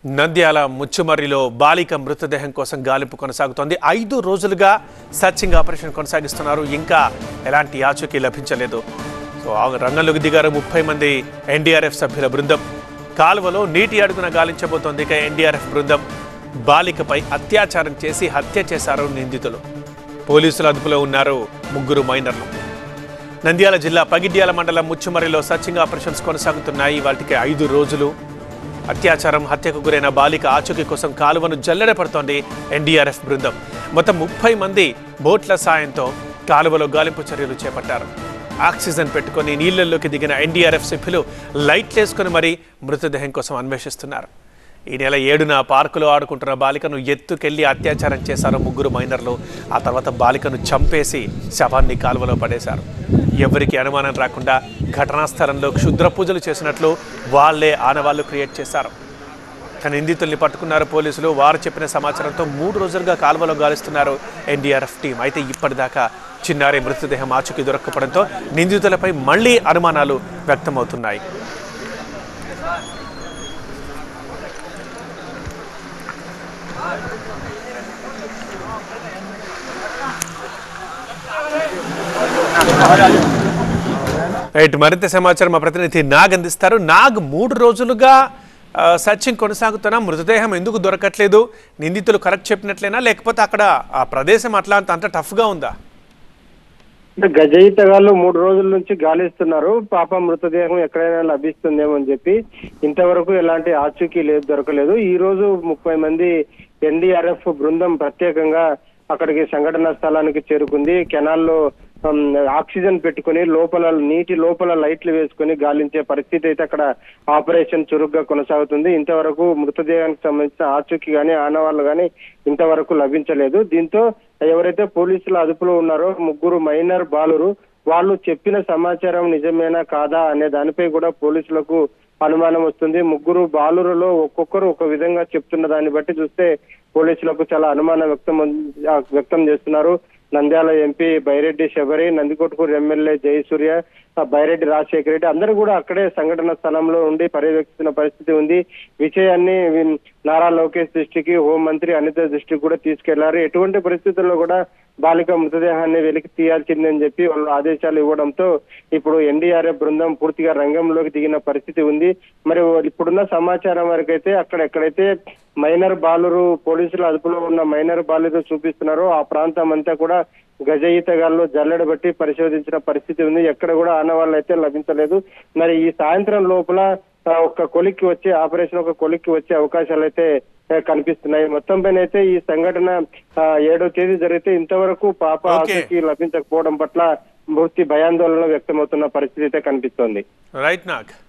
నంద్యాల ముచ్చుమర్రిలో బాలిక మృతదేహం కోసం గాలింపు కొనసాగుతోంది ఐదు రోజులుగా సర్చింగ్ ఆపరేషన్ కొనసాగిస్తున్నారు ఇంకా ఎలాంటి ఆచూకీ లభించలేదు సో ఆ రంగంలోకి దిగారు ముప్పై మంది ఎన్డీఆర్ఎఫ్ సభ్యుల బృందం కాలువలో నీటి అడుగున గాలించబోతోంది ఇక ఎన్డీఆర్ఎఫ్ బృందం బాలికపై అత్యాచారం చేసి హత్య చేశారు నిందితులు పోలీసుల అదుపులో ఉన్నారు ముగ్గురు మైనర్లు నంద్యాల జిల్లా పగిడ్యాల మండలం ముచ్చుమరిలో సర్చింగ్ ఆపరేషన్స్ కొనసాగుతున్నాయి వాటికి ఐదు రోజులు అత్యాచారం హత్యకు గురైన బాలిక ఆచూకీ కోసం కాలువను జల్లెడ పడుతోంది ఎన్డీఆర్ఎఫ్ బృందం మొత్తం ముప్పై మంది బోట్ల సాయంతో కాలువలో గాలింపు చర్యలు చేపట్టారు ఆక్సిజన్ పెట్టుకొని నీళ్లలోకి దిగిన ఎన్డీఆర్ఎఫ్ సభ్యులు లైట్లు వేసుకొని మరీ మృతదేహం కోసం అన్వేషిస్తున్నారు ఈ నెల ఏడున పార్కులో ఆడుకుంటున్న బాలికను ఎత్తుకెళ్లి అత్యాచారం చేశారు ముగ్గురు మైనర్లు ఆ తర్వాత బాలికను చంపేసి శవాన్ని కాలువలో పడేశారు ఎవరికి అనుమానం రాకుండా ఘటనా స్థలంలో క్షుద్ర పూజలు చేసినట్లు వాళ్లే ఆనవాళ్లు క్రియేట్ చేశారు కానీ నిందితుల్ని పట్టుకున్నారు పోలీసులు వారు చెప్పిన సమాచారంతో మూడు రోజులుగా కాలువలో గాలిస్తున్నారు ఎన్డీఆర్ఎఫ్ టీం అయితే ఇప్పటిదాకా చిన్నారి మృతదేహం ఆచూకీ దొరక్కపోవడంతో నిందితులపై మళ్లీ అనుమానాలు వ్యక్తమవుతున్నాయి రైట్ మరింత సమాచారం మా ప్రతినిధి నాగ్ అందిస్తారు నాగ్ మూడు రోజులుగా ఆ, సర్చింగ్ కొనసాగుతున్నా మృతదేహం ఎందుకు దొరకట్లేదు నిందితులు కరెక్ట్ చెప్పినట్లేనా లేకపోతే అక్కడ ఆ ప్రదేశం అట్లా అంత అంత టఫ్గా ఉందా అంటే గజ ఈతగాళ్ళు మూడు రోజుల నుంచి గాలిస్తున్నారు పాప మృతదేహం ఎక్కడైనా లభిస్తుందేమో అని చెప్పి ఇంతవరకు ఎలాంటి ఆచూకీ లేదు దొరకలేదు ఈ రోజు ముప్పై మంది ఎన్డీఆర్ఎఫ్ బృందం ప్రత్యేకంగా అక్కడికి సంఘటన స్థలానికి చేరుకుంది కెనాల్లో ఉమ్, ఆక్సిజన్ పెట్టుకుని లోపల నీటి లోపల లైట్లు వేసుకుని గాలించే పరిస్థితి అయితే అక్కడ ఆపరేషన్ చురుగ్గా కొనసాగుతుంది ఇంతవరకు మృతదేహానికి సంబంధించిన ఆచూకీ గాని ఆనవాళ్లు గాని ఇంతవరకు లభించలేదు దీంతో ఎవరైతే పోలీసుల అదుపులో ఉన్నారో ముగ్గురు మైనర్ బాలురు వాళ్ళు చెప్పిన సమాచారం నిజమేనా కాదా అనే దానిపై కూడా పోలీసులకు అనుమానం వస్తుంది ముగ్గురు బాలురులో ఒక్కొక్కరు ఒక విధంగా చెప్తున్న దాన్ని బట్టి చూస్తే పోలీసులకు చాలా అనుమానం వ్యక్తం ఆ, వ్యక్తం చేస్తున్నారు నంద్యాల ఎంపీ బైరెడ్డి శబరి నందికొట్కూరు ఎమ్మెల్యే జయసూర్య ఆ, బైరెడ్డి రాజశేఖర రెడ్డి అందరూ కూడా అక్కడే సంఘటన స్థలంలో ఉండి పర్యవేక్షిస్తున్న పరిస్థితి ఉంది విషయాన్ని వి- నారా లోకేష్ దృష్టికి హోంమంత్రి అనిత దృష్టికి కూడా తీసుకెళ్లారు ఎటువంటి పరిస్థితుల్లో కూడా బాలిక మృతదేహాన్ని వెలికి తీయాల్సిందని చెప్పి వాళ్ళు ఆదేశాలు ఇవ్వడంతో ఇప్పుడు ఎన్డీఆర్ఎఫ్ బృందం పూర్తిగా రంగంలోకి దిగిన పరిస్థితి ఉంది మరి ఇప్పుడున్న సమాచారం వరకు అయితే అక్కడ ఎక్కడైతే మైనర్ బాలురు పోలీసుల అదుపులో ఉన్న మైనర్ బాలురు చూపిస్తున్నారో ఆ ప్రాంతం అంతా కూడా గజ ఈతగాల్లో జల్లెడ బట్టి పరిశోధించిన పరిస్థితి ఉంది ఎక్కడ కూడా ఆనవాళ్ళు అయితే లభించలేదు మరి ఈ సాయంత్రం లోపల ఆ, ఒక కొలిక్కి వచ్చే ఆపరేషన్ ఒక కొలిక్కి వచ్చే అవకాశాలు అయితే ఆ, కనిపిస్తున్నాయి మొత్తం పైన అయితే ఈ సంఘటన ఆ, ఏడో తేదీ జరిగితే ఇంతవరకు పాప Okay. ఆచూకీ లభించకపోవడం పట్ల పూర్తి భయాందోళన వ్యక్తమవుతున్న పరిస్థితి అయితే కనిపిస్తోంది రైట్ నాగ్